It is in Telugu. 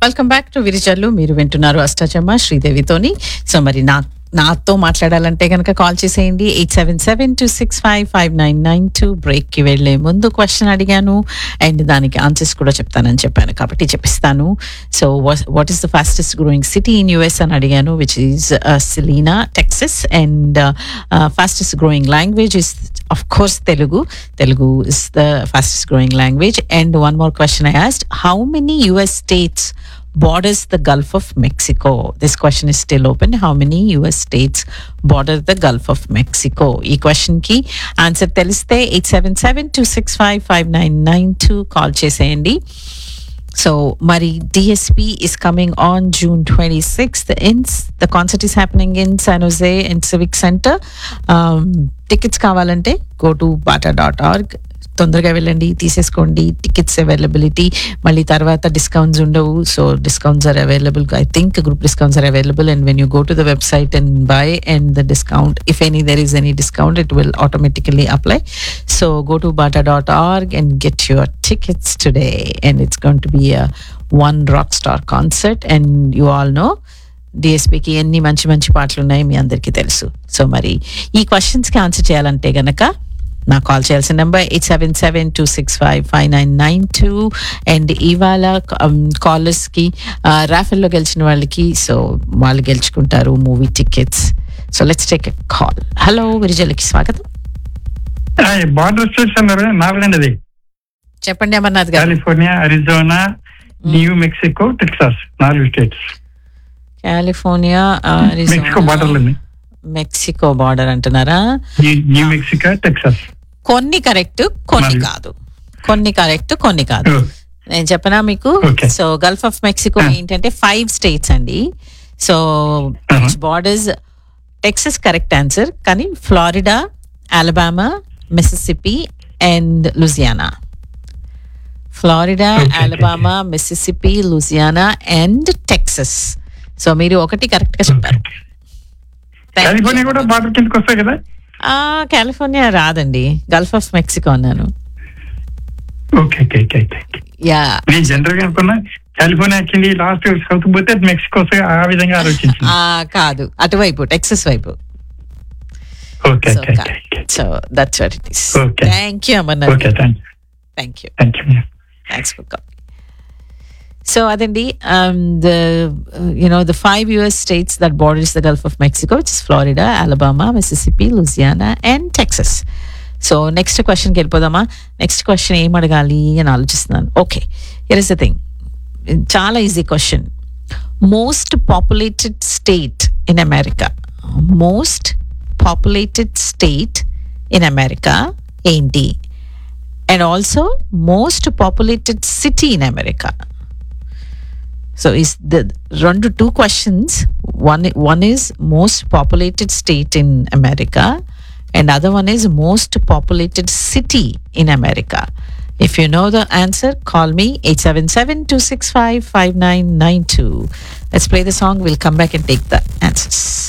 వెల్కమ్ బ్యాక్ టు విరిచర్లు మీరు వింటున్నారు అష్టాచమ్మ శ్రీదేవితోని సో మరి నా నాతో మాట్లాడాలంటే కనుక కాల్ చేసేయండి eight seven seven two six five five nine nine two బ్రేక్కి వెళ్లే ముందు క్వశ్చన్ అడిగాను అండ్ దానికి ఆన్సర్స్ కూడా చెప్తానని చెప్పాను కాబట్టి చెప్పిస్తాను so what is the fastest growing city in US అని అడిగాను which is Celina Texas and fastest growing language is of course telugu telugu is the fastest growing language and one more question i asked how many us states borders the gulf of mexico this question is still open how many us states border the gulf of mexico ఈ క్వశ్చన్ కి ఆన్సర్ తెలిస్తే eight seven seven two six five five nine nine two call చేసేయండి So Mari DSP is coming on June 26th. In the concert is happening in San Jose in Civic Center. Um, tickets కావాలంటే go to bata.org తొందరగా వెళ్ళండి తీసేసుకోండి టికెట్స్ అవైలబిలిటీ మళ్ళీ తర్వాత డిస్కౌంట్స్ ఉండవు so discounts are available I think group discounts are available and when you go to the website and buy and the discount if any there is any discount it will automatically apply so go to BATA dot org and get your tickets today and it's gonna be one rock star concert and you all know డిఎస్పీకి ఎన్ని మంచి మంచి పాటలు ఉన్నాయి మీ అందరికీ తెలుసు సో మరి ఈ క్వశ్చన్స్కి ఆన్సర్ చేయాలంటే గనక నాకు కాల్ చేయాల్సిన number eight seven seven two six five five nine nine two and ఇవాళ కాలర్స్కి రాఫెల్లో గెలిచిన వాళ్ళకి సో వాళ్ళు గెలుచుకుంటారు movie tickets so let's take a call hello విరిజలకి స్వాగతం బార్డర్ స్టేట్స్ అన్నారు నాలుగండి అది చెప్పండి Amarnath garu California Arizona New Mexico Texas నాలుగు స్టేట్స్ కాలిఫోర్నియా మెక్సికో బార్డర్లు ఉంది మెక్సికో బార్డర్ అంటున్నారా న్యూ- న్యూ మెక్సికో టెక్సాస్ కొన్ని కరెక్ట్ కొన్ని మరి- కాదు కొన్ని కరెక్ట్ కొన్ని కాదు ఓ, నేను చెప్పనా మీకు Okay. So Gulf of Mexico Ah. ఏంటంటే ఫైవ్ స్టేట్స్ అండి so Uh-huh. Borders Texas correct answer కానీ Florida Alabama Mississippi and Louisiana Florida Okay, okay, Alabama Mississippi Louisiana and Texas so మీరు ఒకటి కరెక్ట్ గా చెప్పారు Thank you. కాలిఫోర్నియా కూడా బార్డర్ కిందకి వస్తాయి కదా ఆ, కాలిఫోర్నియా రాదండి గల్ఫ్ ఆఫ్ మెక్సికో అన్నాను okay okay okay okay ya నేను జనరల్ గా అనుకున్నా కాలిఫోర్నియా కింద లాస్ట్ సౌత్ పోతే అది మెక్సికో వస్తాయి ఆ విధంగా ఆలోచించింది ఆ, కాదు అటువైపు టెక్సస్ వైపు okay so okay okay so that's what it is Okay. Thank you Amarnath okay thank you thank you thank you thanks for call so అదండి the you know the five US states that borders the Gulf of Mexico which is Florida Alabama Mississippi Louisiana and Texas so next క్వశ్చన్కి వెళ్ళిపోదామా నెక్స్ట్ క్వశ్చన్ ఏం అడగాలి అని ఆలోచిస్తున్నాను okay here is the thing చాలా easy question most populated state in America most populated state in America ఏంటి and also most populated city in America. So is the run to two questions. One one is most populated state in America, and other one is most populated city in America. If you know the answer, call me 877-265-5992. Let's play the song. We'll come back and take the answers.